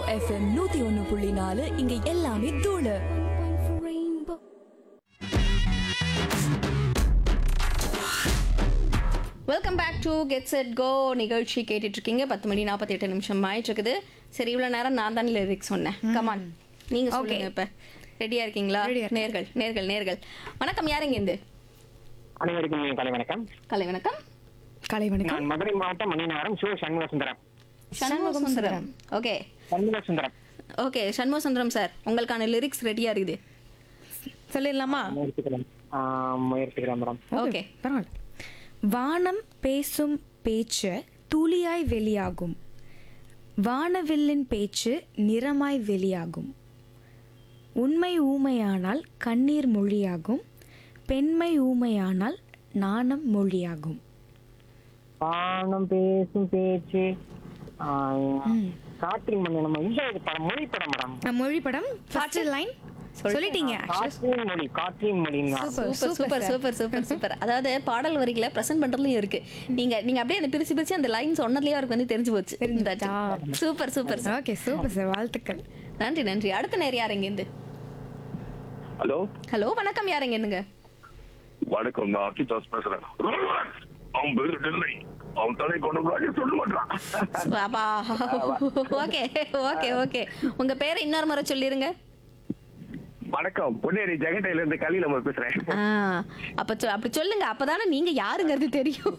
FM நூத்தி ஒன்னு புள்ளி நாலு இங்க எல்லாமே தூளு welcome back to get set go நிகழ்ச்சி கேட்டுட்டு இருக்கீங்க பத்து மணி நாற்பத்தி எட்டு நிமிஷம் ஆயிட்டு இருக்குது சரி இவ்வளோ நேரம் நான் தான் லிரிக்ஸ் சொன்னேன் கமான் நீங்க சொல்லுங்க இப்ப ரெடியா இருக்கீங்களா நேர்கள் நேர்கள் நேர்கள் வணக்கம் யாருங்க இருந்து அனைவருக்கும் கலை வணக்கம் கலை வணக்கம் கலை வணக்கம் நான் மதுரை மாவட்டம் Maninagaram Siva Shanmuga Sundaram Shanmuga Sundaram okay Shanmuga Sundaram okay Shanmuga Sundaram sir உங்களுக்கான லிரிக்ஸ் ரெடியா இருக்குது சொல்லிடலாமா முயற்சிக்கிறேன் ஆஹ் முயற்சிக்கிறேன் மேடம் ஓகே பரவாயில்ல வானம் பேசும் பேச்சு துளியாய் வெளியாகும் வானவில்லின் பேச்சு நிறமாய் வெளியாகும் உண்மை ஊமையானால் கண்ணீர் மொழியாகும் பெண்மை ஊமையானால் நாணம் மொழியாகும் பானம் பேசும் பேச்சு ஆஹ் காற்றின் மணி நம்ம இந்த இது படம் மொழி படம் மேடம் அஹ், மொழி படம் ஃபர்ஸ்ட் லைன் சொல்லிட்டீங்க காற்றின் மொழி காற்றின் மொழி super super super super super அதாவது பாடல் வரிகளை பிரசன்ட் பண்றதுலயும் இருக்கு நீங்க நீங்க அப்படியே அந்த பிரிச்சு பிரிச்சு அந்த லைன் சொன்னதுலயே அவருக்கு வந்து தெரிஞ்சு போச்சு super super okay super sir வாழ்த்துக்கள் நன்றி நன்றி அடுத்த நேரம் யார் இருந்து ஹலோ ஹலோ வணக்கம் யார் இருந்து வணக்கம் நான் அக்கிதாஸ் பேசுறேன் அவன் பேரு டெல்லை அவன் தலை கொண்டு போய் சொல்ல மாட்டான் ஓகே ஓகே ஓகே உங்க பேரை இன்னொரு முறை சொல்லிருங்க வணக்கம் பொன்னேரி ஜெகட்டையில இருந்து கலியில நம்ம பேசுறேன் ஆ, அப்ப சொ- அப்படி சொல்லுங்க அப்பதானே நீங்க யாருங்கிறது தெரியும்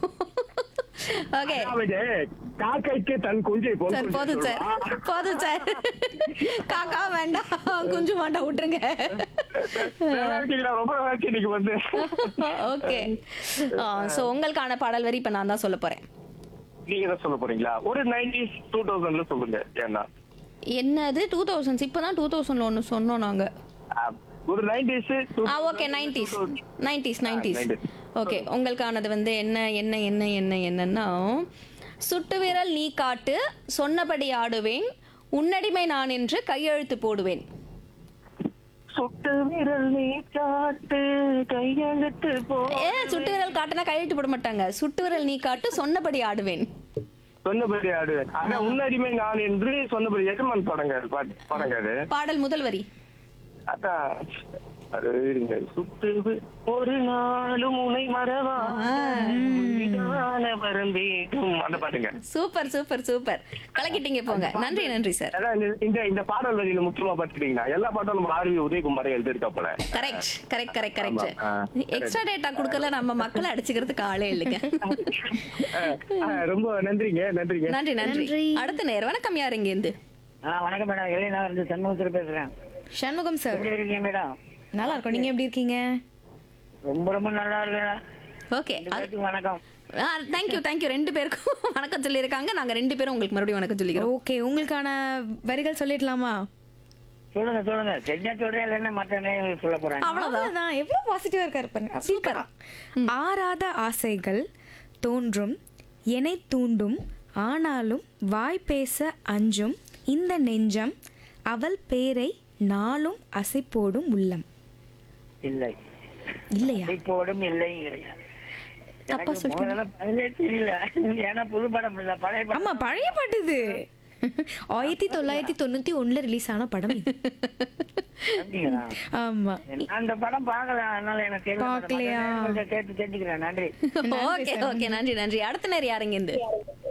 ஓகே அதாவது காக்கைக்கு தன் குஞ்சை போல் சார் குஞ்சை போதும் சார் சொல்லுவா. போதும் சார் காக்கா வேண்டாம் குஞ்சு மாட்டா விட்டுருங்க நல்லா இருக்கீங்களா? ரொம்ப நல்லா இருக்கு இன்னைக்கு வந்து ஓகே சோ உங்களுக்கான பாடல் வரி இப்ப நான் தான் சொல்ல போறேன் நீங்க என்ன சொல்ல போறீங்களா ஒரு நைன்டிஸ் டூ தௌசண்ட்ல சொல்லுங்க ஏன்னா என்னது டூ தௌசண்ட்ஸ் இப்பதான் டூ தௌசண்ட்ல ஒன்னு சொன்னோம் நாங்க அஹ், ஒரு நைன்டிஸ் ஆ okay nineties nineties nineties 90s. Okay உங்களுக்கானது வந்து என்ன என்ன என்ன என்ன என்னன்னா சுட்டு விரல் நீ காட்டு சொன்னபடி ஆடுவேன் உன்னடிமை நான் என்று கையெழுத்து போடுவேன் சொட்டு விரல் நீ காட்டு கையெழுத்து போ ஏ சுட்டு விரல் காட்டுனா கையெழுத்து போட மாட்டாங்க சுட்டு விரல் நீ காட்டு சொன்னபடி ஆடுவேன் சொன்னபடி ஆடுவேன் ஆனா உன்னடிமை நான் என்று சொன்னபடி எஜமான் படங்க அது பாட்டு படங்க அது பாடல் முதல் வரி அதான் அது இருங்க சுட்டு வி- ஒரு நாளும் உனை மறவா உன்னிதான வரம் வேண்டும் அந்த பாட்டுங்க சூப்பர் சூப்பர் சூப்பர் கலக்கிட்டீங்க போங்க நன்றி நன்றி சார் அதான் இந்த- இந்த இந்த பாடல் வரியில முக்கியமா பாத்துட்டீங்கன்னா எல்லா பாட்டும் நம்ம ஆர்வி உதயகுமாரே எழுதியிருக்கா போல கரெக்ட் கரெக்ட் கரெக்ட் கரெக்ட் ஆமா, ஆ, எக்ஸ்ட்ரா டேட்டா கொடுக்கல நம்ம மக்களை அடிச்சுக்கிறதுக்கு ஆளே இல்லைங்க அஹ், அஹ், ரொம்ப நன்றிங்க நன்றிங்க நன்றி நன்றி அடுத்த நேரம் வணக்கம் யார் இங்க இருந்து ஆ வணக்கம் மேடம் இளைய நான் இருந்து சண்முகத்தில் பேசுறேன் சண்முகம் சார் எப்படி இருக்கீங்க மேடம் நல்லா இருக்கும் நீங்க எப்படி இருக்கீங்க ரொம்ப ரொம்ப நல்லா இருக்கேன் ஓகே ரெண்டு பேருக்கும் வணக்கம் தேங்க்யூ தேங்க்யூ ரெண்டு பேருக்கும் வணக்கம் சொல்லியிருக்காங்க நாங்க ரெண்டு பேரும் உங்களுக்கு மறுபடியும் வணக்கம் சொல்லிக்கிறோம் ஓகே உங்களுக்கான வரிகள் சொல்லிடலாமா சொல்லுங்க சொல்லுங்க தெரிஞ்சா சொல்றேன் இல்லைன்னா மற்ற நேரம் சொல்ல போறேன் அவ்வளவுதான் எவ்வளவு பாசிட்டிவா இருக்காரு பாருங்க சூப்பரா ஆறாத ஆசைகள் தோன்றும் என்னை தூண்டும் ஆனாலும் வாய் பேச அஞ்சும் இந்த நெஞ்சம் அவள் பேரை நாளும் அசைப்போடும் உள்ளம் இல்லை இல்லையா போடும் இல்லை தப்பா எனக்கு முதல்ல பதிலே தெரியல ஏன்னா புது படம் இல்ல பழைய படம் ஆமா பழைய பாட்டு இது ஆயிரத்தி தொள்ளாயிரத்தி தொண்ணூத்தி ஒண்ணுல ரிலீஸ் ஆன படம் இது. அப்படிங்களா? ஆமா நான் அந்த படம் பார்க்கல அதனால எனக்கு தெரியல மேடம். பார்க்கலையா? மற்ற நேரம் கொஞ்சம் கேட்டு தெரிஞ்சுக்கிறேன் நன்றி ஓகே ஓகே நன்றி நன்றி அடுத்த நேரம் யாருங்க இருந்து